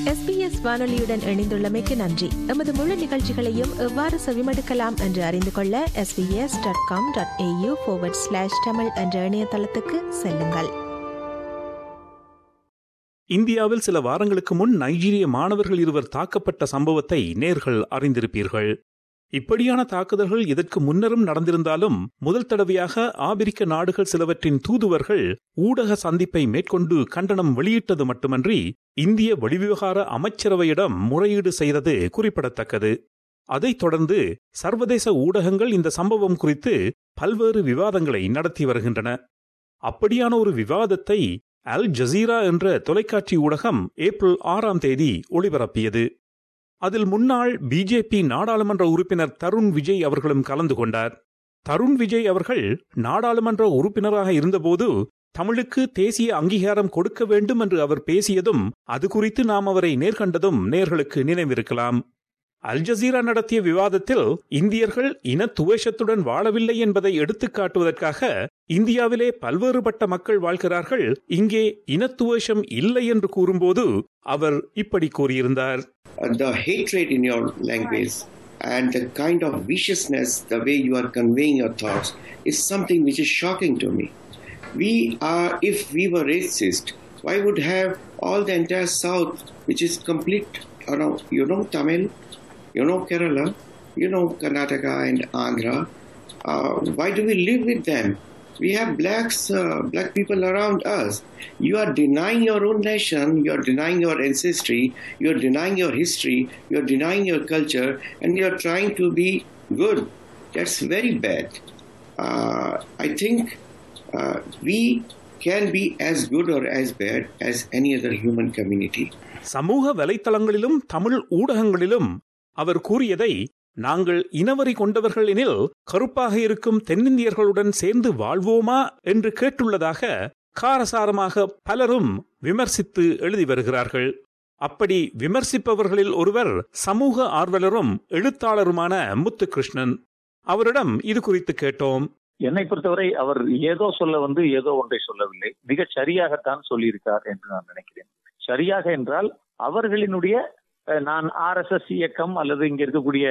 SBS வானொலியுடன் இணைந்துள்ளமைக்கு நன்றி எமது முழு நிகழ்ச்சிகளையும் எவ்வாறு செவிமடுக்கலாம் என்று அறிந்து கொள்ள SBS dot com dot AU slash Tamil என்ற இணையதளத்துக்கு செல்லுங்கள் இந்தியாவில் சில வாரங்களுக்கு முன் நைஜீரிய மாணவர்கள் இருவர் தாக்கப்பட்ட சம்பவத்தை நேர்கள் அறிந்திருப்பீர்கள் இப்படியான தாக்குதல்கள் இதற்கு முன்னரும் நடந்திருந்தாலும் முதல் தடவையாக ஆபிரிக்க நாடுகள் சிலவற்றின் தூதுவர்கள் ஊடக சந்திப்பை மேற்கொண்டு கண்டனம் வெளியிட்டது மட்டுமன்றி இந்திய வெளிவிவகார அமைச்சரவையிடம் முறையீடு செய்தது குறிப்பிடத்தக்கது அதைத் தொடர்ந்து சர்வதேச ஊடகங்கள் இந்த சம்பவம் குறித்து பல்வேறு விவாதங்களை நடத்தி வருகின்றன அப்படியான ஒரு விவாதத்தை அல் ஜசீரா என்ற தொலைக்காட்சி ஊடகம் ஏப்ரல் ஆறாம் தேதி ஒளிபரப்பியது அதில் முன்னாள் பிஜேபி நாடாளுமன்ற உறுப்பினர் தருண் விஜய் அவர்களும் கலந்து கொண்டார் தருண் விஜய் அவர்கள் நாடாளுமன்ற உறுப்பினராக இருந்தபோது தமிழுக்கு தேசிய அங்கீகாரம் கொடுக்க வேண்டும் என்று அவர் பேசியதும் அது குறித்து நாம் அவரை நேர்கண்டதும் நேர்களுக்கு நினைவிருக்கலாம் அல் ஜசீரா நடத்திய விவாதத்தில் இந்தியர்கள் இன துவேஷத்துடன் வாழவில்லை என்பதை எடுத்துக் காட்டுவதற்காக இந்தியாவிலே பல்வேறுபட்ட மக்கள் வாழ்கிறார்கள் இங்கே இனத்துவேஷம் இல்லை என்று கூறும்போது அவர் இப்படி கூறியிருந்தார் the hatred in your language and the kind of viciousness, the way you are conveying your thoughts, is something which is shocking to me. We are, if we were racist, why would have all the entire South, which is complete, you know, you know Tamil, you know Kerala, you know Karnataka and Andhra. Uh, why do we live with them? We have blacks, uh, black people around us. You are denying your own nation, you are denying your ancestry, you are denying your history, you are denying your culture, and you are trying to be good. That's very bad. Uh, I think uh, we can be as good or as bad as any other human community. சமூக வலைத்தளங்களிலும் தமிழ் ஊடகங்களிலும் அவர் கூறியதை நாங்கள் இனவரி கொண்டவர்கள் எனில் கருப்பாக இருக்கும் தென்னிந்தியர்களுடன் சேர்ந்து வாழ்வோமா என்று கேட்டுள்ளதாக காரசாரமாக பலரும் விமர்சித்து எழுதி வருகிறார்கள் அப்படி விமர்சிப்பவர்களில் ஒருவர் சமூக ஆர்வலரும் எழுத்தாளருமான முத்துகிருஷ்ணன் அவரிடம் இது குறித்து கேட்டோம் என்னை பொறுத்தவரை அவர் ஏதோ சொல்ல வந்து ஏதோ ஒன்றை சொல்லவில்லை மிக சரியாகத்தான் சொல்லியிருக்கார் என்று நான் நினைக்கிறேன் சரியாக என்றால் அவர்களினுடைய நான் ஆர் எஸ் எஸ் இயக்கம் அல்லது இங்க இருக்கக்கூடிய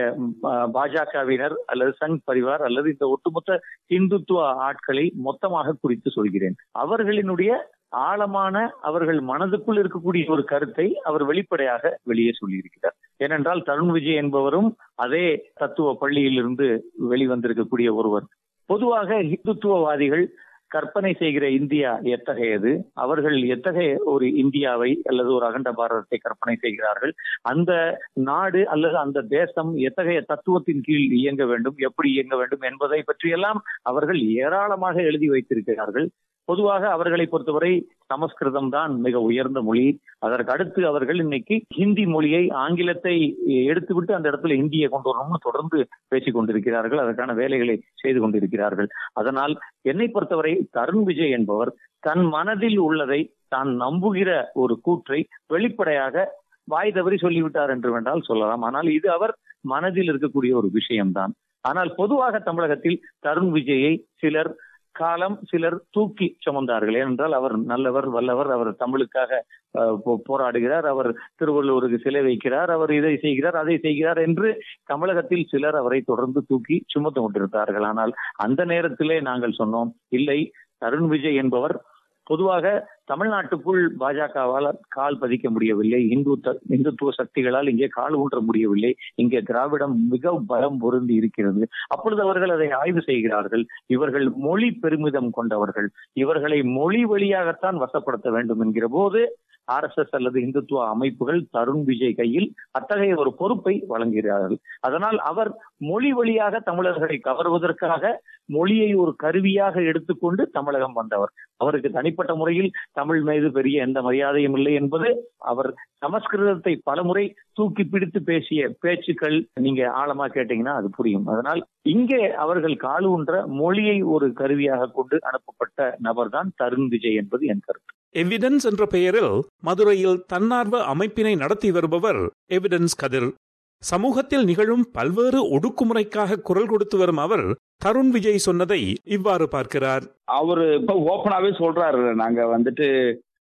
பாஜகவினர் அல்லது சங் பரிவார் அல்லது இந்த ஒட்டுமொத்த இந்துத்துவ ஆட்களை மொத்தமாக குறித்து சொல்கிறேன் அவர்களினுடைய ஆழமான அவர்கள் மனதுக்குள் இருக்கக்கூடிய ஒரு கருத்தை அவர் வெளிப்படையாக வெளியே சொல்லியிருக்கிறார் ஏனென்றால் தருண் விஜய் என்பவரும் அதே தத்துவ பள்ளியிலிருந்து வெளிவந்திருக்கக்கூடிய ஒருவர் பொதுவாக இந்துத்துவவாதிகள் கற்பனை செய்கிற இந்தியா எத்தகையது அவர்கள் எத்தகைய ஒரு இந்தியாவை அல்லது ஒரு அகண்ட பாரதத்தை கற்பனை செய்கிறார்கள் அந்த நாடு அல்லது அந்த தேசம் எத்தகைய தத்துவத்தின் கீழ் இயங்க வேண்டும் எப்படி இயங்க வேண்டும் என்பதை பற்றியெல்லாம் அவர்கள் ஏராளமாக எழுதி வைத்திருக்கிறார்கள் பொதுவாக அவர்களை பொறுத்தவரை சமஸ்கிருதம் தான் மிக உயர்ந்த மொழி அதற்கு அடுத்து அவர்கள் இன்னைக்கு ஹிந்தி மொழியை ஆங்கிலத்தை எடுத்துவிட்டு அந்த இடத்துல இந்தியை கொண்டு வரணும்னு தொடர்ந்து பேசிக் கொண்டிருக்கிறார்கள் அதற்கான வேலைகளை செய்து கொண்டிருக்கிறார்கள் அதனால் என்னை பொறுத்தவரை தருண் விஜய் என்பவர் தன் மனதில் உள்ளதை தான் நம்புகிற ஒரு கூற்றை வெளிப்படையாக வாய் தவறி சொல்லிவிட்டார் என்று வேண்டால் சொல்லலாம் ஆனால் இது அவர் மனதில் இருக்கக்கூடிய ஒரு விஷயம்தான் ஆனால் பொதுவாக தமிழகத்தில் தருண் விஜயை சிலர் காலம் சிலர் தூக்கி சுமந்தார்கள் ஏனென்றால் அவர் நல்லவர் வல்லவர் அவர் தமிழுக்காக போராடுகிறார் அவர் திருவள்ளுவருக்கு சிலை வைக்கிறார் அவர் இதை செய்கிறார் அதை செய்கிறார் என்று தமிழகத்தில் சிலர் அவரை தொடர்ந்து தூக்கி சுமத்து கொண்டிருந்தார்கள் ஆனால் அந்த நேரத்திலே நாங்கள் சொன்னோம் இல்லை தருண் விஜய் என்பவர் பொதுவாக தமிழ்நாட்டுக்குள் பாஜகவால் கால் பதிக்க முடியவில்லை இந்து இந்துத்துவ சக்திகளால் இங்கே கால் ஊன்ற முடியவில்லை இங்கே திராவிடம் மிக பலம் பொருந்தி இருக்கிறது அப்பொழுது அவர்கள் அதை ஆய்வு செய்கிறார்கள் இவர்கள் மொழி பெருமிதம் கொண்டவர்கள் இவர்களை மொழி வழியாகத்தான் வசப்படுத்த வேண்டும் என்கிற போது ஆர் எஸ் எஸ் அல்லது இந்துத்துவ அமைப்புகள் தருண் விஜய் கையில் அத்தகைய ஒரு பொறுப்பை வழங்குகிறார்கள் அதனால் அவர் மொழி வழியாக தமிழர்களை கவர்வதற்காக மொழியை ஒரு கருவியாக எடுத்துக்கொண்டு தமிழகம் வந்தவர் அவருக்கு தனிப்பட்ட முறையில் தமிழ் மீது பெரிய எந்த மரியாதையும் இல்லை என்பது அவர் சமஸ்கிருதத்தை பலமுறை தூக்கி பிடித்து பேசிய பேச்சுக்கள் நீங்க ஆழமா கேட்டீங்கன்னா அது புரியும் அதனால் இங்கே அவர்கள் காலூன்ற மொழியை ஒரு கருவியாக கொண்டு அனுப்பப்பட்ட நபர்தான் தருண் விஜய் என்பது என் கருத்து எவிடன்ஸ் என்ற பெயரில் மதுரையில் தன்னார்வ அமைப்பினை நடத்தி வருபவர் எவிடன்ஸ் கதிர் சமூகத்தில் நிகழும் பல்வேறு ஒடுக்குமுறைக்காக குரல் கொடுத்து வரும் அவர் தருண் விஜய் சொன்னதை இவ்வாறு பார்க்கிறார் அவரு இப்ப ஓப்பனாவே சொல்றாரு நாங்க வந்துட்டு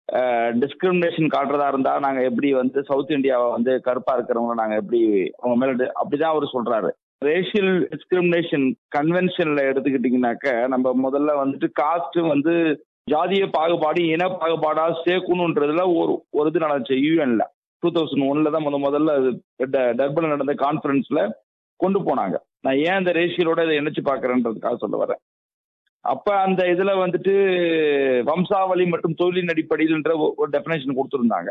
டிஸ்கிரிமினேஷன் காட்டுறதா இருந்தா நாங்க எப்படி வந்து சவுத் இந்தியாவை வந்து கருப்பா இருக்கிறவங்க நாங்க எப்படி அவங்க மேல டி- அப்படிதான் அவர் சொல்றாரு ரேஷியல் டிஸ்கிரிமினேஷன் கன்வென்ஷன்ல எடுத்துக்கிட்டீங்கன்னாக்க நம்ம முதல்ல வந்துட்டு காஸ்ட் வந்து ஜாதிய பாகுபாடு இன பாகுபாடா சேர்க்கணுன்றதுல ஒரு ஒரு இது நடந்துச்சு யூஎன்ல டூ தௌசண்ட் ஒன்ல தான் முத முதல்ல அது ட- டர்பன்ல நடந்த கான்ஃபரன்ஸ்ல கொண்டு போனாங்க நான் ஏன் அந்த ரேஷியலோட இதை இணைச்சு பாக்குறேன்றதுக்காக சொல்ல வரேன் அப்ப அந்த இதுல வந்துட்டு வம்சாவளி மற்றும் தொழிலின் அடிப்படையில்ன்ற ஒ- ஒரு டெஃபினேஷன் கொடுத்துருந்தாங்க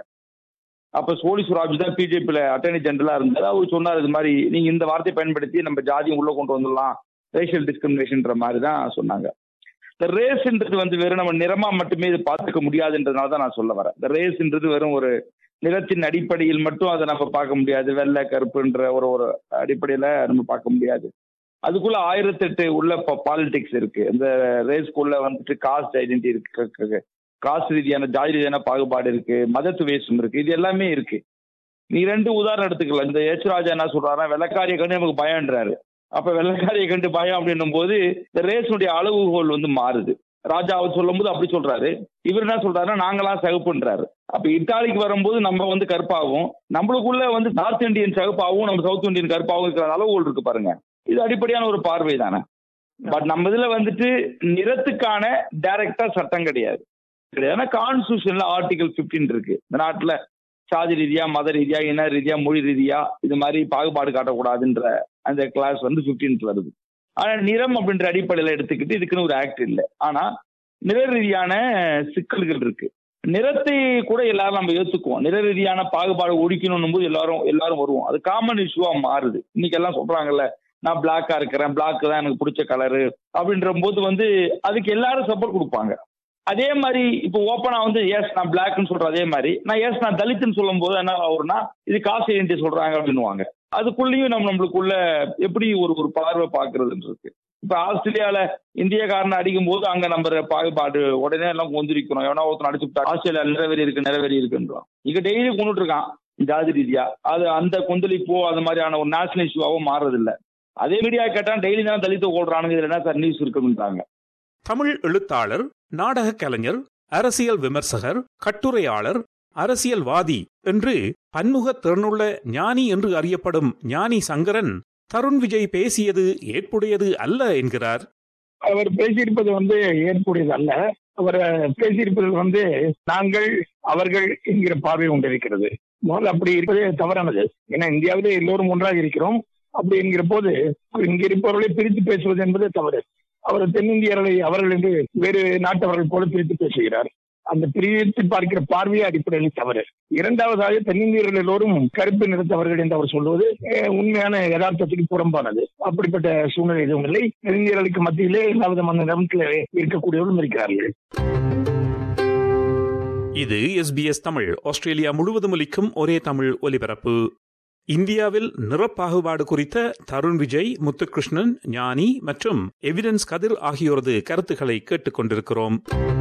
அப்ப சோழி சுராஜ் தான் பிஜேபியில அட்டர்னி ஜெனரலா இருந்தாரு அவர் சொன்னார் இது மாதிரி நீங்க இந்த வார்த்தையை பயன்படுத்தி நம்ம ஜாதியும் உள்ள கொண்டு வந்துடலாம் ரேஷியல் டிஸ்கிரிமினேஷன்ற மாதிரி தான் சொன்னாங்க இந்த ரேஸ்ன்றது வந்து வெறும் நம்ம நிறமா மட்டுமே இது பார்த்துக்க முடியாதுன்றதுனால தான் நான் சொல்ல வரேன் இந்த ரேஸ்ன்றது வெறும் ஒரு நிறத்தின் அடிப்படையில் மட்டும் அதை நம்ம பார்க்க முடியாது வெள்ளை கருப்புன்ற ஒரு ஒரு அடிப்படையில நம்ம பார்க்க முடியாது அதுக்குள்ள ஆயிரத்தெட்டு உள்ள பாலிடிக்ஸ் இருக்கு இந்த ரேஸ்க்குள்ள வந்துட்டு காஸ்ட் ஐடென்டி இருக்கு காஸ்ட் ரீதியான ஜாதி ரீதியான பாகுபாடு இருக்கு மத துவேஷம் இருக்கு இது எல்லாமே இருக்கு நீ ரெண்டு உதாரணம் எடுத்துக்கலாம் இந்த எச் ராஜா என்ன சொல்றாருன்னா வெள்ளக்காரியை கண்டு நமக்கு பயம்ன்றாரு அப்ப வெள்ளக்காரியை கண்டு பயம் அப்படின்னும் போது இந்த ரேஸுடைய அளவுகோல் வந்து மாறுது ராஜா அவர் சொல்லும் போது அப்படி சொல்றாரு இவர் என்ன சொல்றாருன்னா நாங்களாம் சகுப்புன்றாரு அப்ப இத்தாலிக்கு வரும்போது நம்ம வந்து கருப்பாகவும் நம்மளுக்குள்ள வந்து நார்த் இந்தியன் சகுப்பாகவும் நம்ம சவுத் இந்தியன் கருப்பாகவும் இருக்கிற அளவுகோல் இருக்கு பாருங்க இது அடிப்படையான ஒரு பார்வை தானே பட் நம்ம இதுல வந்துட்டு நிறத்துக்கான டைரக்டா சட்டம் கிடையாது கிடையாது ஏன்னா கான்ஸ்டியூஷன்ல ஆர்டிகல் 15 இருக்கு இந்த நாட்டுல சாதி ரீதியா மத ரீதியா இன ரீதியா மொழி ரீதியா இது மாதிரி பாகுபாடு காட்டக்கூடாதுன்ற அந்த கிளாஸ் வந்து 15th வருது ஆனா நிறம் அப்படின்ற அடிப்படையில எடுத்துக்கிட்டு இதுக்குன்னு ஒரு ஆக்ட் இல்லை ஆனா நிற ரீதியான சிக்கல்கள் இருக்கு நிறத்தை கூட எல்லாரும் நம்ம ஏத்துக்குவோம் நிற ரீதியான பாகுபாடு ஒழிக்கணும் போது எல்லாரும் எல்லாரும் வருவோம் அது காமன் இஷ்யூவா மாறுது இன்னைக்கு எல்லாம் சொல்றாங்கல்ல நான் பிளாக்கா இருக்கிறேன் பிளாக் தான் எனக்கு பிடிச்ச கலரு அப்படின்ற போது வந்து அதுக்கு எல்லாரும் சப்போர்ட் கொடுப்பாங்க அதே மாதிரி இப்போ ஓப்பனா வந்து எஸ் நான் பிளாக்னு சொல்ற அதே மாதிரி நான் எஸ் நான் தலித்துன்னு சொல்லும் போது என்ன ஆகும்னா இது காசு ஐடென்டி சொல்றாங்க அப்படின்னுவாங்க அதுக்குள்ளேயும் நம்ம நம்மளுக்குள்ள எப்படி ஒரு ஒரு பார்வை பாக்குறதுன்னு இருக்கு இப்ப ஆஸ்திரேலியால இந்தியக்காரனை அடிக்கும் போது அங்க நம்ம பாகுபாடு உடனே எல்லாம் கொந்திருக்கிறோம் எவனா ஒருத்தன் அடிச்சுட்டா ஆஸ்திரேலியா நிறைவேறி இருக்கு நிறைவேறி இருக்குன்றான் இங்க டெய்லி கொண்டுட்டு இருக்கான் ஜாதி ரீதியா அது அந்த கொந்தளிப்போ அது மாதிரியான ஒரு நேஷனல் இஷ்யூவாவோ மாறுறது இல்ல அதே மீடியா கேட்டா டெய்லி தான் தலித்து ஓடுறானுங்க இதுல என்ன சார் நியூஸ் இருக்குன்றாங்க தமிழ் எழுத்தாளர் நாடக கலைஞர் அரசியல் விமர்சகர் கட்டுரையாளர் அரசியல்வாதி என்று பன்முக திறனுள்ள ஞானி என்று அறியப்படும் ஞானி சங்கரன் தருண் விஜய் பேசியது ஏற்புடையது அல்ல என்கிறார் அவர் பேசியிருப்பது வந்து ஏற்புடையது அல்ல அவர் பேசியிருப்பது வந்து நாங்கள் அவர்கள் என்கிற பார்வை கொண்டிருக்கிறது முதல்ல அப்படி இருப்பதே தவறானது ஏன்னா இந்தியாவிலே எல்லோரும் ஒன்றாக இருக்கிறோம் அப்படி என்கிற போது இங்க இருப்பவர்களை பிரித்து பேசுவது என்பது தவறு அவர் தென்னிந்தியர்களை அவர்கள் என்று வேறு நாட்டவர்கள் போல பிரித்து பேசுகிறார் அந்த பிரித்து பார்க்கிற பார்வையே அடிப்படையில் தவறு இரண்டாவதாக தென்னிந்தியர்கள் எல்லோரும் கருப்பு நிறத்தவர்கள் என்று அவர் சொல்வது அஹ், உண்மையான யதார்த்தத்துக்கு புறம்பானது அப்படிப்பட்ட சூழ்நிலை எதுவும் இல்லை தென்னிந்தியர்களுக்கு மத்தியிலே எல்லா விதமான நிறத்தில் இருக்கக்கூடியவர்களும் இருக்கிறார்கள் இது எஸ்பிஎஸ் தமிழ் ஆஸ்திரேலியா முழுவதும் ஒலிக்கும் ஒரே தமிழ் ஒலிபரப்பு இந்தியாவில் நிறப்பாகுபாடு குறித்த தருண் விஜய் முத்துகிருஷ்ணன் ஞானி மற்றும் எவிடன்ஸ் கதிர் ஆகியோரது கருத்துக்களை கேட்டுக்கொண்டிருக்கிறோம்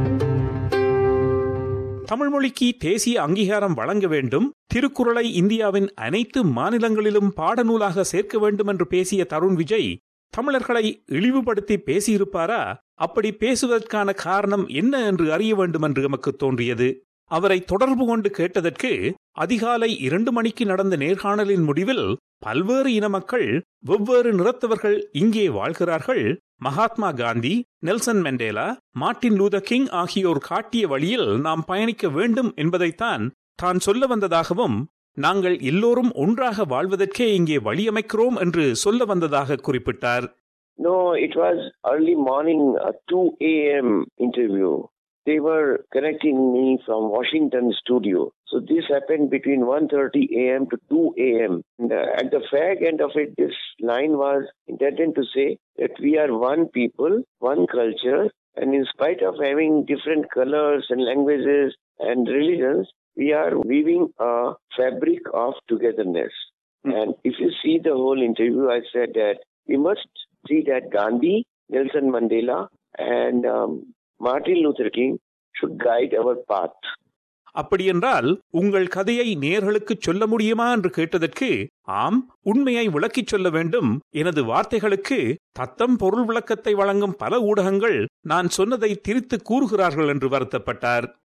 தமிழ் மொழிக்கு தேசிய அங்கீகாரம் வழங்க வேண்டும் திருக்குறளை இந்தியாவின் அனைத்து மாநிலங்களிலும் பாடநூலாக சேர்க்க வேண்டும் என்று பேசிய தருண் விஜய் தமிழர்களை இழிவுபடுத்தி பேசியிருப்பாரா அப்படி பேசுவதற்கான காரணம் என்ன என்று அறிய வேண்டும் என்று எமக்கு தோன்றியது அவரை தொடர்பு கொண்டு கேட்டதற்கு அதிகாலை இரண்டு மணிக்கு நடந்த நேர்காணலின் முடிவில் பல்வேறு இன மக்கள் வெவ்வேறு நிறத்தவர்கள் இங்கே வாழ்கிறார்கள் Mahatma Gandhi Nelson Mandela Martin Luther King ஆகியோர் காட்டிய வழியில் நாம் பயணிக்க வேண்டும் என்பதைத்தான் தான் சொல்ல வந்ததாகவும் நாங்கள் எல்லோரும் ஒன்றாக வாழ்வதற்கே இங்கே வழியமைக்கிறோம் என்று சொல்ல வந்ததாக குறிப்பிட்டார் No, it was early morning, a 2 a.m. interview. They were connecting me from Washington studio. So this happened between 1.30 a.m. to 2 a.m. And uh, at the fag end of it, this line was intended to say that we are one people, one culture, and in spite of having different colors and languages and religions, we are weaving a fabric of togetherness. And if you see the whole interview, I said that we must see that Gandhi, Nelson Mandela, and um, Martin Luther King should guide our path. அப்படியென்றால் உங்கள் கதையை நேர்களுக்குச் சொல்ல முடியுமா என்று கேட்டதற்கு ஆம் உண்மையை விளக்கிச் சொல்ல வேண்டும் எனது வார்த்தைகளுக்கு தத்தம் பொருள் விளக்கத்தை வழங்கும் பல ஊடகங்கள் நான் சொன்னதை திரித்து கூறுகிறார்கள் என்று வருத்தப்பட்டார்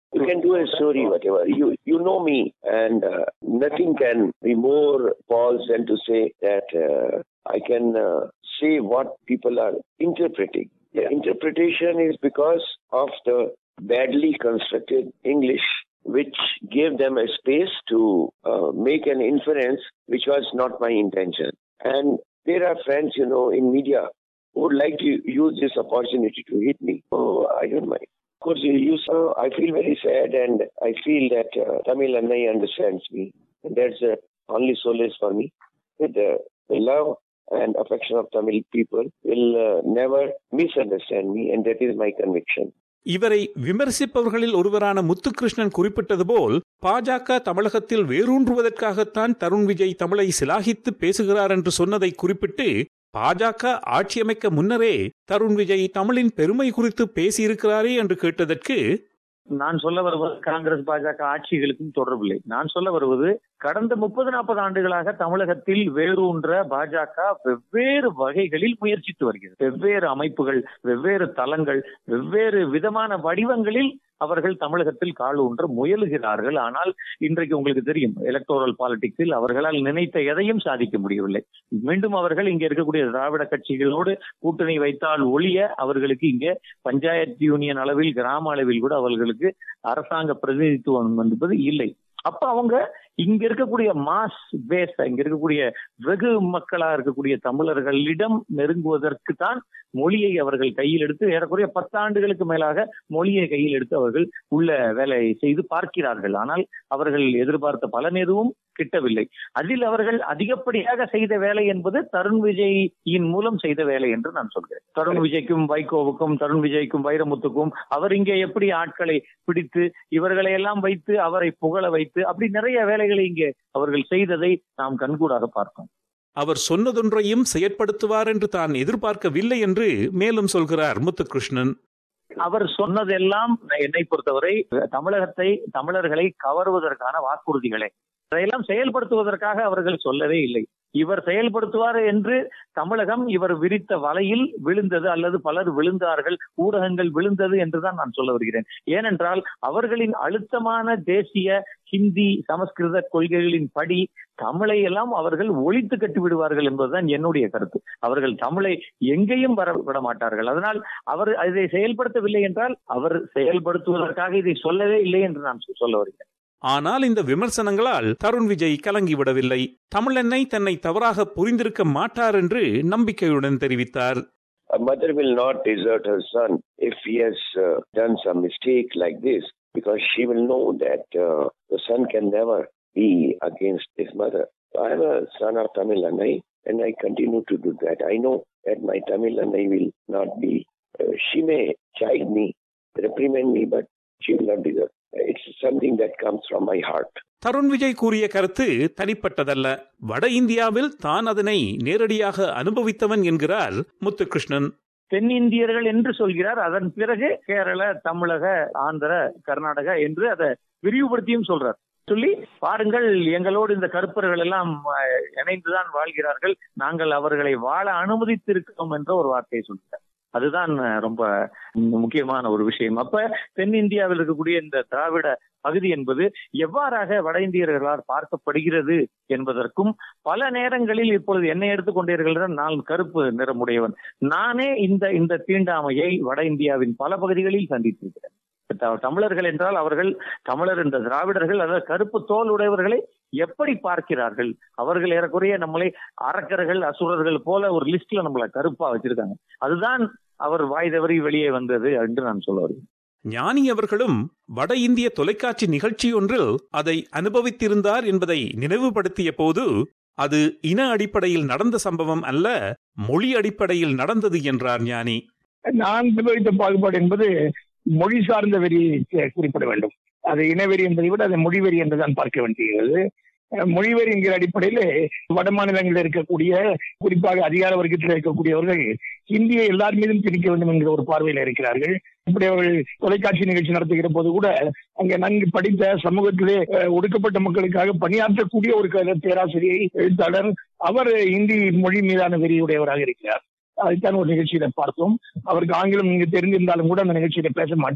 You can do a story, whatever. You you know me, and uh, nothing can be more false than to say that uh, I can uh, say what people are interpreting. The interpretation is because of the badly constructed English, which gave them a space to uh, make an inference, which was not my intention. And there are friends, you know, in media who would like to use this opportunity to hit me. Oh, I don't mind. Of course, you use, uh, I feel very sad and I feel that uh, Tamil Annai understands me. And that's the only solace for me. That the, the love and affection of Tamil people will uh, never misunderstand me, and that is my conviction. இவரை விமர்சிப்பவர்களில் ஒருவரான முத்துகிருஷ்ணன் குறிப்பிட்டது போல் பாஜக தமிழகத்தில் வேரூன்றுவதற்காகத்தான் தருண் விஜய் தமிழை சிலாகித்து பேசுகிறார் என்று சொன்னதை குறிப்பிட்டு பாஜக ஆட்சியமைக்க முன்னரே தருண் விஜய் தமிழின் பெருமை குறித்து பேசியிருக்கிறாரே என்று கேட்டதற்கு நான் சொல்ல வருவது காங்கிரஸ் பாஜக ஆட்சிகளுக்கும் தொடர்பில்லை நான் சொல்ல வருவது கடந்த முப்பது நாற்பது ஆண்டுகளாக தமிழகத்தில் வேரூன்ற பாஜக வெவ்வேறு வகைகளில் முயற்சித்து வருகிறது வெவ்வேறு அமைப்புகள் வெவ்வேறு தளங்கள் வெவ்வேறு விதமான வடிவங்களில் அவர்கள் தமிழகத்தில் கால் ஊன்ற முயலுகிறார்கள் ஆனால் இன்றைக்கு உங்களுக்கு தெரியும் எலக்டோரல் பாலிடிக்ஸில் அவர்களால் நினைத்த எதையும் சாதிக்க முடியவில்லை மீண்டும் அவர்கள் இங்க இருக்கக்கூடிய திராவிட கட்சிகளோடு கூட்டணி வைத்தால் ஒழிய அவர்களுக்கு இங்கே பஞ்சாயத்து யூனியன் அளவில் கிராம அளவில் கூட அவர்களுக்கு அரசாங்க பிரதிநிதித்துவம் என்பது இல்லை அப்ப அவங்க இங்க இருக்கக்கூடிய மாஸ் பேஸ் இங்க இருக்கக்கூடிய வெகு மக்களா இருக்கக்கூடிய தமிழர்களிடம் நெருங்குவதற்கு தான் மொழியை அவர்கள் கையில் எடுத்து ஏறக்குறைய பத்தாண்டுகளுக்கு மேலாக மொழியை கையில் எடுத்து அவர்கள் உள்ள வேலையை செய்து பார்க்கிறார்கள் ஆனால் அவர்கள் எதிர்பார்த்த பலன் எதுவும் கிட்டவில்லை அதில் அவர்கள் அதிகப்படியாக செய்த வேலை என்பது தருண் விஜயின் மூலம் செய்த வேலை என்று நான் சொல்கிறேன் தருண் விஜய்க்கும் வைகோவுக்கும் தருண் விஜய்க்கும் வைரமுத்துக்கும் அவர் இங்கே எப்படி ஆட்களை பிடித்து இவர்களை எல்லாம் வைத்து அவரை புகழ வைத்து அப்படி நிறைய வேலைகளை இங்கே அவர்கள் செய்ததை நாம் கண்கூடாக பார்த்தோம் அவர் சொன்னதொன்றையும் செயற்படுத்துவார் என்று தான் எதிர்பார்க்கவில்லை என்று மேலும் சொல்கிறார் முத்துகிருஷ்ணன் அவர் சொன்னதெல்லாம் என்னை பொறுத்தவரை தமிழகத்தை தமிழர்களை கவருவதற்கான வாக்குறுதிகளே அதையெல்லாம் செயல்படுத்துவதற்காக அவர்கள் சொல்லவே இல்லை இவர் செயல்படுத்துவார் என்று தமிழகம் இவர் விரித்த வலையில் விழுந்தது அல்லது பலர் விழுந்தார்கள் ஊடகங்கள் விழுந்தது என்றுதான் நான் சொல்ல வருகிறேன் ஏனென்றால் அவர்களின் அழுத்தமான தேசிய ஹிந்தி சமஸ்கிருத கொள்கைகளின் படி தமிழை எல்லாம் அவர்கள் ஒழித்து கட்டி விடுவார்கள் என்பதுதான் என்னுடைய கருத்து அவர்கள் தமிழை எங்கேயும் வர விட மாட்டார்கள் அதனால் அவர் இதை செயல்படுத்தவில்லை என்றால் அவர் செயல்படுத்துவதற்காக இதை சொல்லவே இல்லை என்று நான் சொல்ல வருகிறேன் ஆனால் இந்த விமர்சனங்களால் தருண் விஜய் கலங்கிவிடவில்லை தமிழெண்ணை தன்னை தவறாக புரிந்திருக்க மாட்டார் என்று நம்பிக்கையுடன் தெரிவித்தார் A mother will not desert her son if he has uh, done some mistake like this because she will know that uh, the son can never be against his mother. I am a son of Tamil Annai and I continue to do that. I know that my Tamil Annai will not be, uh, she may chide me, reprimand me, but she will not desert. It's something that comes from my heart. Tarun Vijay கூறிய கருத்து தனிப்பட்டதல்ல வட இந்தியாவில் தான் அதனை நேரடியாக அனுபவித்தவன் என்கிறார் முத்துகிருஷ்ணன் தென்னிந்தியர்கள் என்று சொல்கிறார் அதன் பிறகு கேரள தமிழக ஆந்திர கர்நாடகா என்று அதை விரிவுபடுத்தியும் சொல்றார் சொல்லி பாருங்கள் எங்களோடு இந்த கருப்பர்கள் எல்லாம் இணைந்துதான் வாழ்கிறார்கள் நாங்கள் அவர்களை வாழ அனுமதித்திருக்கிறோம் என்ற ஒரு வார்த்தையை சொல்கிறார் அதுதான் ரொம்ப முக்கியமான ஒரு விஷயம் அப்ப தென்னிந்தியாவில் இருக்கக்கூடிய இந்த திராவிட பகுதி என்பது எவ்வாறாக வட இந்தியர்களால் பார்க்கப்படுகிறது என்பதற்கும் பல நேரங்களில் இப்பொழுது என்னை எடுத்துக்கொண்டீர்கள் நான் கருப்பு நிறமுடையவன் நானே இந்த இந்த தீண்டாமையை வட இந்தியாவின் பல பகுதிகளில் சந்தித்திருக்கிறேன் தமிழர்கள் என்றால் அவர்கள் தமிழர் என்ற திராவிடர்கள் அதாவது கருப்பு தோல் உடையவர்களை எப்படி பார்க்கிறார்கள் அவர்கள் ஏறக்குறைய நம்மளை அரக்கர்கள் அசுரர்கள் போல ஒரு லிஸ்ட்ல நம்மளை கருப்பா வச்சிருக்காங்க அதுதான் அவர் வாய் தவறி வெளியே வந்தது என்று நான் சொல்ல வருகிறேன் ஞானி அவர்களும் வட இந்திய தொலைக்காட்சி நிகழ்ச்சியொன்றில் அதை அனுபவித்திருந்தார் என்பதை நினைவுபடுத்திய போது அது இன அடிப்படையில் நடந்த சம்பவம் அல்ல மொழி அடிப்படையில் நடந்தது என்றார் ஞானி நான் அனுபவித்த பாகுபாடு என்பது மொழி சார்ந்த வெறி குறிப்பிட வேண்டும் அது இனவெறி என்பதை விட அது மொழிவெறி என்றுதான் பார்க்க வேண்டியது மொழிவெறி என்கிற அடிப்படையில் வட மாநிலங்களில் இருக்கக்கூடிய குறிப்பாக அதிகார வர்க்கத்தில் இருக்கக்கூடியவர்கள் ஹிந்தியை எல்லார் மீதும் திணிக்க வேண்டும் என்கிற ஒரு பார்வையில் இருக்கிறார்கள் இப்படி அவர்கள் தொலைக்காட்சி நிகழ்ச்சி நடத்துகிற போது கூட அங்கே நன்கு படித்த சமூகத்திலே ஒடுக்கப்பட்ட மக்களுக்காக பணியாற்றக்கூடிய ஒரு பேராசிரியை எழுத்தாளர் அவர் இந்தி மொழி மீதான வெறியுடையவராக இருக்கிறார் அதைத்தான் ஒரு நிகழ்ச்சியில பார்த்தோம் அவருக்கு ஆங்கிலம் நீங்க தெரிந்திருந்தாலும் கூட அந்த நிகழ்ச்சியில பேச மாட்டேன்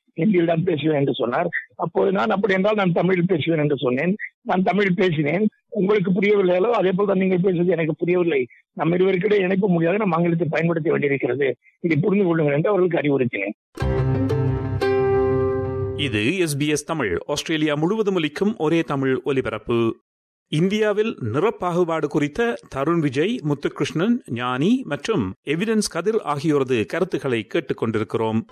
ஹிந்தியில் தான் பேசுவேன் என்று சொன்னார் அப்போது நான் அப்படி என்றால் நான் தமிழில் பேசுவேன் என்று சொன்னேன் நான் தமிழ் பேசினேன் உங்களுக்கு புரியவில்லையோ அதே போல் தான் நீங்கள் பேசுவது எனக்கு புரியவில்லை நம்ம இருவருக்கிடையே இணைக்க முடியாது நம்ம ஆங்கிலத்தை பயன்படுத்த வேண்டியிருக்கிறது இதை புரிந்து கொள்ளுங்கள் என்று அவர்களுக்கு அறிவுறுத்தினேன் இது எஸ்பிஎஸ் தமிழ் ஆஸ்திரேலியா முழுவதும் ஒலிக்கும் ஒரே தமிழ் ஒலிபரப்பு இந்தியாவில் நிறப்பாகுபாடு குறித்த தருண் விஜய் முத்துகிருஷ்ணன் ஞானி மற்றும் எவிடன்ஸ் கதிர் ஆகியோரது கருத்துக்களை கேட்டுக்கொண்டிருக்கிறோம்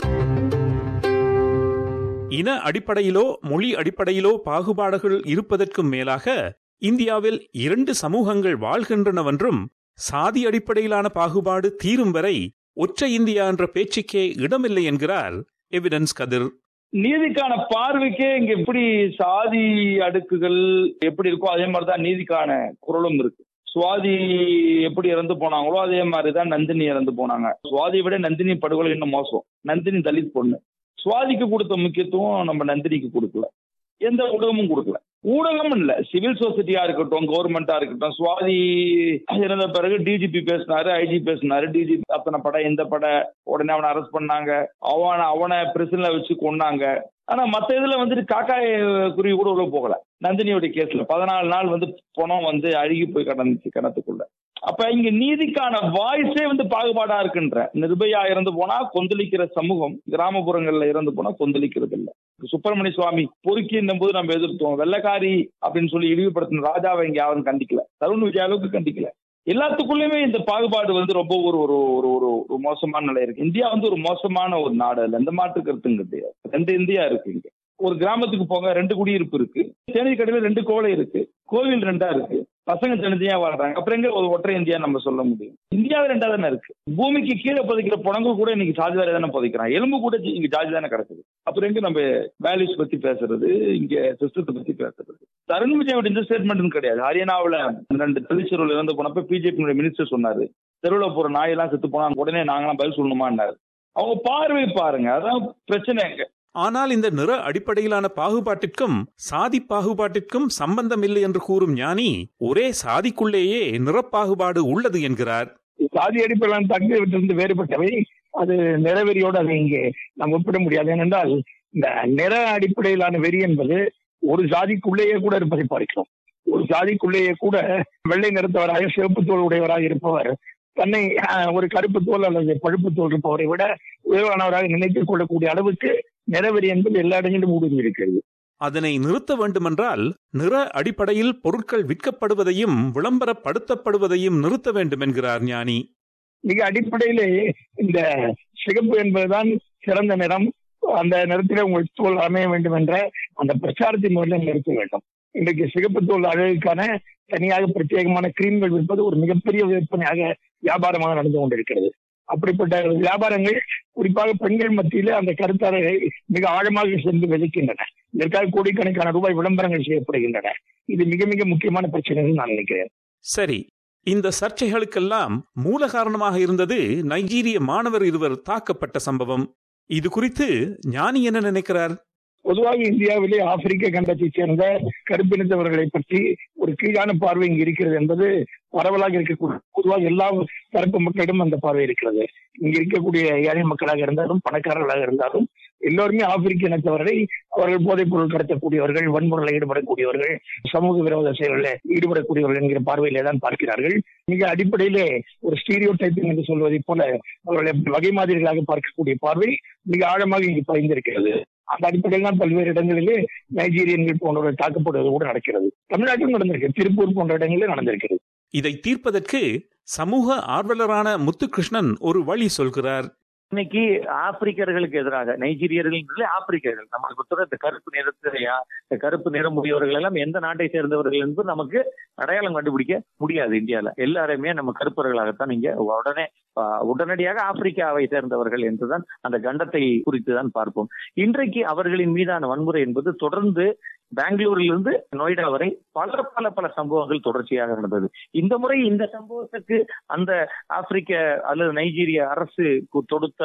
இன அடிப்படையிலோ மொழி அடிப்படையிலோ பாகுபாடுகள் இருப்பதற்கும் மேலாக இந்தியாவில் இரண்டு சமூகங்கள் வாழ்கின்றனவென்றும் சாதி அடிப்படையிலான பாகுபாடு தீரும் வரை ஒற்றை இந்தியா என்ற பேச்சுக்கே இடமில்லை என்கிறார் எவிடன்ஸ் கதிர் நீதிக்கான பார்வைக்கே இங்க எப்படி சாதி அடுக்குகள் எப்படி இருக்கோ அதே மாதிரிதான் நீதிக்கான குரலும் இருக்கு சுவாதி எப்படி இறந்து போனாங்களோ அதே மாதிரிதான் நந்தினி இறந்து போனாங்க சுவாதியை விட நந்தினி படுகொலை இன்னும் மோசம் நந்தினி தலித் பொண்ணு சுவாதிக்கு கொடுத்த முக்கியத்துவம் நம்ம நந்தினிக்கு கொடுக்கல எந்த ஊடகமும் கொடுக்கல ஊடகம் இல்ல சிவில் சொசைட்டியா இருக்கட்டும் கவர்மெண்டா இருக்கட்டும் சுவாதி இறந்த பிறகு டிஜிபி பேசினாரு ஐஜி பேசினாரு டிஜிபி அத்தனை படம் இந்த பட உடனே அவனை அரெஸ்ட் பண்ணாங்க அவனை அவனை பிரிசன்ல வச்சு கொண்டாங்க ஆனா மத்த இதுல வந்துட்டு காக்காய் குருவி கூட உள்ள போகல நந்தினியோட கேஸ்ல பதினாலு நாள் வந்து பணம் வந்து அழுகி போய் கடந்துச்சு கிணத்துக்குள்ள அப்ப இங்க நீதிக்கான வாய்ஸே வந்து பாகுபாடா இருக்குன்ற நிர்பயா இறந்து போனா கொந்தளிக்கிற சமூகம் கிராமப்புறங்கள்ல இறந்து போனா கொந்தளிக்கிறது இல்ல சுப்பிரமணிய சுவாமி பொறுக்கி போது நம்ம எதிர்த்தோம் வெள்ளக்காரி அப்படின்னு சொல்லி இழிவுபடுத்தின ராஜாவை இங்க யாரும் கண்டிக்கல தருண் விஜய் அளவுக்கு கண்டிக்கல எல்லாத்துக்குள்ளயுமே இந்த பாகுபாடு வந்து ரொம்ப ஒரு ஒரு ஒரு ஒரு ஒரு மோசமான நிலை இருக்கு இந்தியா வந்து ஒரு மோசமான ஒரு நாடு அதுல எந்த மாற்று கருத்தும் கிடையாது ரெண்டு இந்தியா இருக்கு இங்க ஒரு கிராமத்துக்கு போங்க ரெண்டு குடியிருப்பு இருக்கு தேனி கடையில ரெண்டு கோலை இருக்கு கோவில் ரெண்டா இருக்கு பசங்க தனித்தனியா வாழ்றாங்க அப்புறம் எங்க ஒரு ஒற்றை இந்தியா நம்ம சொல்ல முடியும் இந்தியாவே ரெண்டா தானே இருக்கு பூமிக்கு கீழே புதைக்கிற புடங்கு கூட இன்னைக்கு ஜாதி வேற தானே புதைக்கிறான் எலும்பு கூட இங்க ஜாதி தானே கிடக்குது அப்புறம் எங்க நம்ம வேல்யூஸ் பத்தி பேசுறது இங்க சிஸ்டத்தை பத்தி பேசுறது தருண் விஜயோட இந்த ஸ்டேட்மெண்ட் கிடையாது ஹரியானாவில் ரெண்டு திருச்சூரில் இறந்து போனப்ப பிஜேபி மினிஸ்டர் சொன்னாரு தெருவில் போற நாயெல்லாம் செத்து போனா உடனே நாங்களாம் பதில் சொல்லணுமான்னாரு அவங்க பார்வை பாருங்க அதான் பிரச்சனை எங்க ஆனால் இந்த நிற அடிப்படையிலான பாகுபாட்டிற்கும் சாதி பாகுபாட்டிற்கும் சம்பந்தம் இல்லை என்று கூறும் ஞானி ஒரே சாதிக்குள்ளேயே நிறப்பாகுபாடு உள்ளது என்கிறார் சாதி அடிப்படையிலான தகுதியிலிருந்து வேறுபட்டவை அது நிறவெறியோடு அதை இங்கே நாம் ஒப்பிட முடியாது ஏனென்றால் இந்த நிற அடிப்படையிலான வெறி என்பது ஒரு ஜாதிக்குள்ளேயே கூட இருப்பதை பார்க்கிறோம் ஒரு ஜாதிக்குள்ளேயே கூட வெள்ளை நிறத்தவராக சிவப்பு தோல் உடையவராக இருப்பவர் தன்னை ஒரு கருப்பு தோல் அல்லது பழுப்பு தோல் இருப்பவரை விட உயர்வானவராக நினைத்துக் கொள்ளக்கூடிய அளவுக்கு நிறவெறி என்பது எல்லா இடங்களிலும் ஊடுருவி இருக்கிறது அதனை நிறுத்த வேண்டுமென்றால் நிற அடிப்படையில் பொருட்கள் விற்கப்படுவதையும் விளம்பரப்படுத்தப்படுவதையும் நிறுத்த வேண்டும் என்கிறார் ஞானி மிக அடிப்படையிலே இந்த சிகப்பு என்பதுதான் சிறந்த நிறம் அந்த நிறத்திலே உங்கள் தோல் அமைய வேண்டும் என்ற அந்த பிரச்சாரத்தின் மூலம் நிறுத்த வேண்டும் இன்றைக்கு சிகப்பு தோல் அழகுக்கான தனியாக பிரத்யேகமான கிரீம்கள் விற்பது ஒரு மிகப்பெரிய விற்பனையாக வியாபாரமாக நடந்து கொண்டிருக்கிறது அப்படிப்பட்ட வியாபாரங்கள் குறிப்பாக பெண்கள் மத்தியில அந்த கருத்தாளரை மிக ஆழமாக சென்று விதைக்கின்றன இதற்காக கோடிக்கணக்கான ரூபாய் விளம்பரங்கள் செய்யப்படுகின்றன இது மிக மிக முக்கியமான பிரச்சனை நான் நினைக்கிறேன் சரி இந்த சர்ச்சைகளுக்கெல்லாம் மூல காரணமாக இருந்தது நைஜீரிய மாணவர் இருவர் தாக்கப்பட்ட சம்பவம் இது குறித்து ஞானி என்ன நினைக்கிறார் பொதுவாக இந்தியாவிலே ஆப்பிரிக்க கண்டத்தைச் சேர்ந்த கருப்பினத்தவர்களை பற்றி ஒரு கீழான பார்வை இங்கு இருக்கிறது என்பது பரவலாக இருக்கக்கூடிய பொதுவாக எல்லா தரப்பு மக்களிடம் அந்த பார்வை இருக்கிறது இங்க இருக்கக்கூடிய ஏழை மக்களாக இருந்தாலும் பணக்காரர்களாக இருந்தாலும் எல்லோருமே ஆப்பிரிக்க இனத்தவர்களை அவர்கள் போதைப் பொருள் கடத்தக்கூடியவர்கள் வன்முறையில் ஈடுபடக்கூடியவர்கள் சமூக விரோத செயல்களில் ஈடுபடக்கூடியவர்கள் என்கிற பார்வையிலே தான் பார்க்கிறார்கள் மிக அடிப்படையிலே ஒரு ஸ்டீரியோ டைப்பிங் என்று சொல்வதைப் போல அவர்களை வகை மாதிரிகளாக பார்க்கக்கூடிய பார்வை மிக ஆழமாக இங்கு பதிந்திருக்கிறது அந்த அடிப்படையில் தான் பல்வேறு இடங்களிலே நைஜீரியன்கள் போன்றவர்கள் தாக்கப்படுவது கூட நடக்கிறது தமிழ்நாட்டிலும் நடந்திருக்கு திருப்பூர் போன்ற இடங்களிலே நடந்திருக்கிறது இதை தீர்ப்பதற்கு சமூக ஆர்வலரான முத்துகிருஷ்ணன் ஒரு வழி சொல்கிறார் இன்னைக்கு ஆப்பிரிக்கர்களுக்கு எதிராக நைஜீரியர்கள் ஆப்பிரிக்கர்கள் நம்மளை பொறுத்தவரை இந்த கருப்பு நிறத்தையா இந்த கருப்பு நிறமுடையவர்கள் எல்லாம் எந்த நாட்டை சேர்ந்தவர்கள் என்பது நமக்கு அடையாளம் கண்டுபிடிக்க முடியாது இந்தியால எல்லாருமே நம்ம கருப்பர்களாகத்தான் இங்க உடனே உடனடியாக ஆப்பிரிக்காவை சேர்ந்தவர்கள் என்றுதான் அந்த கண்டத்தை குறித்து தான் பார்ப்போம் இன்றைக்கு அவர்களின் மீதான வன்முறை என்பது தொடர்ந்து பெங்களூரிலிருந்து நொய்டா வரை பல பல பல சம்பவங்கள் தொடர்ச்சியாக நடந்தது இந்த முறை இந்த சம்பவத்துக்கு அந்த ஆப்பிரிக்க அல்லது நைஜீரிய அரசு தொடுத்த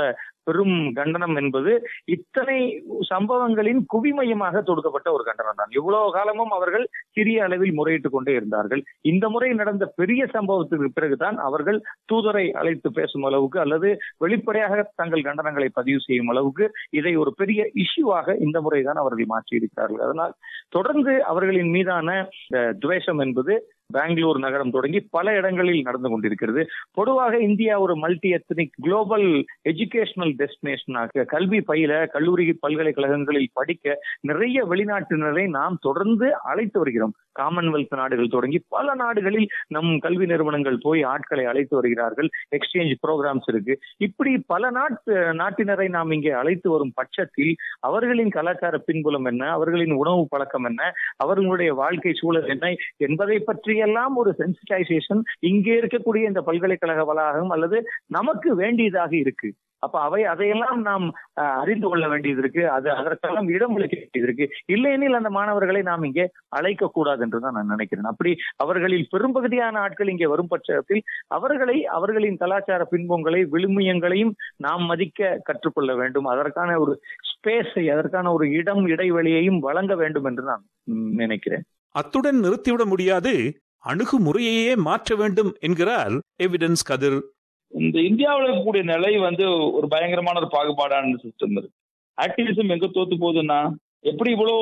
பெரும் கண்டனம் என்பது இத்தனை சம்பவங்களின் குவிமையமாக தொடுக்கப்பட்ட ஒரு கண்டனம் தான் இவ்வளவு காலமும் அவர்கள் சிறிய அளவில் முறையிட்டுக் கொண்டே இருந்தார்கள் இந்த முறை நடந்த பெரிய சம்பவத்துக்கு பிறகுதான் அவர்கள் தூதரை அழைத்து பேசும் அளவுக்கு அல்லது வெளிப்படையாக தங்கள் கண்டனங்களை பதிவு செய்யும் அளவுக்கு இதை ஒரு பெரிய இஷ்யூவாக இந்த முறைதான் அவர்கள் மாற்றி இருக்கிறார்கள் அதனால் தொடர்ந்து அவர்களின் மீதான துவேஷம் என்பது பெங்களூர் நகரம் தொடங்கி பல இடங்களில் நடந்து கொண்டிருக்கிறது பொதுவாக இந்தியா ஒரு மல்டி எத்தனிக் குளோபல் எஜுகேஷனல் டெஸ்டினேஷனாக கல்வி பயில கல்லூரி பல்கலைக்கழகங்களில் படிக்க நிறைய வெளிநாட்டினரை நாம் தொடர்ந்து அழைத்து வருகிறோம் காமன்வெல்த் நாடுகள் தொடங்கி பல நாடுகளில் நம் கல்வி நிறுவனங்கள் போய் ஆட்களை அழைத்து வருகிறார்கள் எக்ஸ்சேஞ்ச் ப்ரோக்ராம்ஸ் இருக்கு இப்படி பல நாட்டு நாட்டினரை நாம் இங்கே அழைத்து வரும் பட்சத்தில் அவர்களின் கலாச்சார பின்புலம் என்ன அவர்களின் உணவு பழக்கம் என்ன அவர்களுடைய வாழ்க்கை சூழல் என்ன என்பதை பற்றியெல்லாம் ஒரு சென்சிட்டைசேஷன் இங்கே இருக்கக்கூடிய இந்த பல்கலைக்கழக வளாகம் அல்லது நமக்கு வேண்டியதாக இருக்கு அப்ப அவை அதையெல்லாம் நாம் அறிந்து கொள்ள வேண்டியது இருக்கு அது அதற்கெல்லாம் இடம் ஒதுக்க வேண்டியது இருக்கு இல்லையெனில் அந்த மாணவர்களை நாம் இங்கே அழைக்க கூடாது என்றுதான் நான் நினைக்கிறேன் அப்படி அவர்களில் பெரும்பகுதியான ஆட்கள் இங்கே வரும் பட்சத்தில் அவர்களை அவர்களின் கலாச்சார பின்பங்களை விழுமியங்களையும் நாம் மதிக்க கற்றுக்கொள்ள வேண்டும் அதற்கான ஒரு ஸ்பேஸை அதற்கான ஒரு இடம் இடைவெளியையும் வழங்க வேண்டும் என்று நான் நினைக்கிறேன் அத்துடன் நிறுத்திவிட முடியாது அணுகுமுறையையே மாற்ற வேண்டும் என்கிறார் எவிடன்ஸ் கதிர் இந்த இந்தியாவில் இருக்கக்கூடிய நிலை வந்து ஒரு பயங்கரமான ஒரு பாகுபாடான சிஸ்டம் இருக்கு ஆக்டிவிசம் எங்க தோத்து போகுதுன்னா எப்படி இவ்வளோ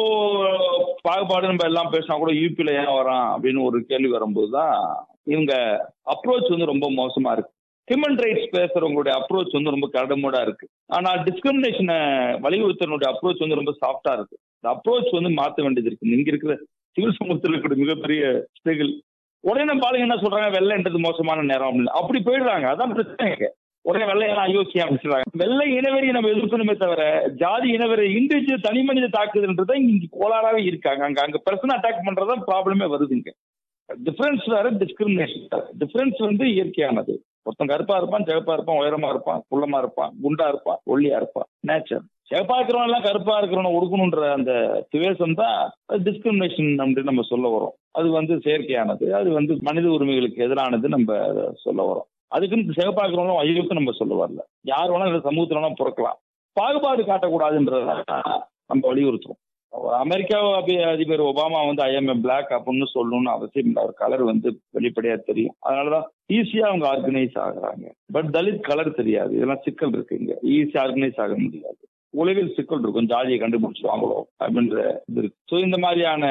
பாகுபாடு நம்ம எல்லாம் பேசினா கூட யூபியில ஏன் வரான் அப்படின்னு ஒரு கேள்வி வரும்போது தான் இவங்க அப்ரோச் வந்து ரொம்ப மோசமா இருக்கு ஹியூமன் ரைட்ஸ் பேசுறவங்களுடைய அப்ரோச் வந்து ரொம்ப கரடமோடா இருக்கு ஆனா டிஸ்கிரிமினேஷனை வலியுறுத்தனுடைய அப்ரோச் வந்து ரொம்ப சாஃப்டா இருக்கு இந்த அப்ரோச் வந்து மாற்ற வேண்டியது இருக்கு இங்க இருக்கிற சிவில் சமூகத்தில் இருக்கக்கூடிய மிகப்பெரிய ஸ்ட்ரகிள் உடனே நம்ம பாருங்க என்ன சொல்றாங்க வெள்ளைன்றது மோசமான நேரம் அப்படின்னு அப்படி போயிடுறாங்க அதான் பிரச்சனை உடனே வெள்ளையெல்லாம் அயோக்கியம் அப்படின்னு வெள்ளை இனவெறியை நம்ம எதிர்க்கணுமே தவிர ஜாதி இனவெறி இண்டிவிஜுவல் தனி மனித தாக்குதல்ன்றது இங்க கோளாறாவே இருக்காங்க அங்க அங்க பர்சன் அட்டாக் பண்றதுதான் ப்ராப்ளமே வருதுங்க டிஃபரன்ஸ் வேற டிஸ்கிரிமினேஷன் டிஃபரன்ஸ் வந்து இயற்கையானது ஒருத்தன் கருப்பா இருப்பான் சிவப்பா இருப்பான் உயரமா இருப்பான் குள்ளமா இருப்பான் குண்டா இருப்பான் ஒல்லியா இருப்பான் நேச்சர் சிவப்பா இருக்கிறவன் எல்லாம் கருப்பா இருக்கிறவன ஒடுக்கணுன்ற அந்த துவேஷம் தான் டிஸ்கிரிமினேஷன் அப்படின்னு நம்ம சொல்ல வரோம் அது வந்து செயற்கையானது அது வந்து மனித உரிமைகளுக்கு எதிரானது நம்ம சொல்ல வரோம் அதுக்குன்னு சிவப்பா இருக்கிறவங்களும் ஐயோக்கு நம்ம சொல்ல வரல யார் வேணா இந்த சமூகத்துல வேணா பிறக்கலாம் பாகுபாடு காட்டக்கூடாதுன்றத நம்ம வலியுறுத்துறோம் அமெரிக்கா அதிபர் ஒபாமா வந்து ஐஎம்ஏ பிளாக் அப்படின்னு சொல்லணும்னு அவசியம் இல்லை அவர் கலர் வந்து வெளிப்படையா தெரியும் அதனாலதான் ஈஸியா அவங்க ஆர்கனைஸ் ஆகுறாங்க பட் தலித் கலர் தெரியாது இதெல்லாம் சிக்கல் இருக்கு இங்க ஈஸியா ஆர்கனைஸ் ஆக முடியாது உலகில் சிக்கல் இருக்கும் ஜாதியை கண்டுபிடிச்சிருவாங்களோ அப்படின்ற இது இருக்கு ஸோ இந்த மாதிரியான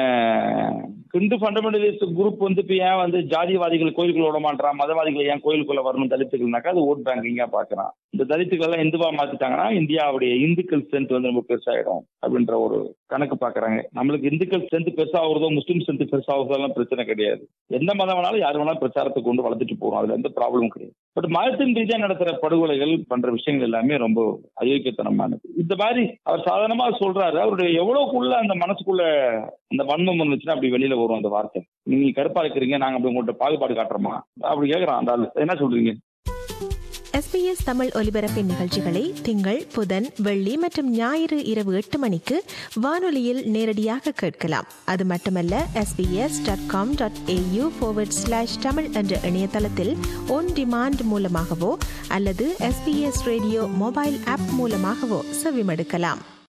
ஹிந்து ஃபண்டமெண்டலிஸ்ட் குரூப் வந்து இப்போ ஏன் வந்து ஜாதிவாதிகள் கோயிலுக்குள்ள விட மாட்டான் மதவாதிகள் ஏன் கோயிலுக்குள்ள வரணும் தலித்துகள்னாக்கா அது ஓட் பேங்கிங்கா பாக்குறான் இந்த தலித்துகள் எல்லாம் இந்துவா மாத்திட்டாங்கன்னா இந்தியாவுடைய இந்துக்கள் ஸ்ட்ரென்த் வந்து ரொம்ப பெருசாயிடும் அப்படின்ற ஒரு கணக்கு பாக்குறாங்க நம்மளுக்கு இந்துக்கள் ஸ்ட்ரென்த் பெருசாகிறதோ முஸ்லீம் ஸ்ட்ரென்த் பெருசாகிறதோ எல்லாம் பிரச்சனை கிடையாது எந்த மதம் வேணாலும் யார் வேணாலும் பிரச்சாரத்தை கொண்டு வளர்த்துட்டு போறோம் அதுல எந்த ப்ராப்ளமும் கிடையாது பட் மதத்தின் ரீதியா நடத்துற படுகொலைகள் பண்ற விஷயங்கள் எல்லாமே ரொம்ப அயோக்கியத்தனமானது இந்த மாதிரி அவர் சாதாரணமா சொல்றாரு அவருடைய எவ்வளவுக்குள்ள அந்த மனசுக்குள்ள அந்த வன்மம் இருந்துச்சுன்னா அப்படி வெளியில வரும் அந்த வார்த்தை நீங்க கருப்பா இருக்கிறீங்க நாங்க அப்படி உங்கள்கிட்ட பாகுபாடு காட்டுறோமா அப்படி கேட்கறான் அந்த ஆளு என்ன சொல்றீங்க எஸ்பிஎஸ் தமிழ் ஒலிபரப்பின் நிகழ்ச்சிகளை திங்கள் புதன் வெள்ளி மற்றும் ஞாயிறு இரவு எட்டு மணிக்கு வானொலியில் நேரடியாக கேட்கலாம் அது மட்டுமல்ல SBS dot com dot AU forward slash Tamil என்ற இணையதளத்தில் ஒன் டிமாண்ட் மூலமாகவோ அல்லது எஸ்பிஎஸ் ரேடியோ மொபைல் ஆப் மூலமாகவோ செவிமடுக்கலாம்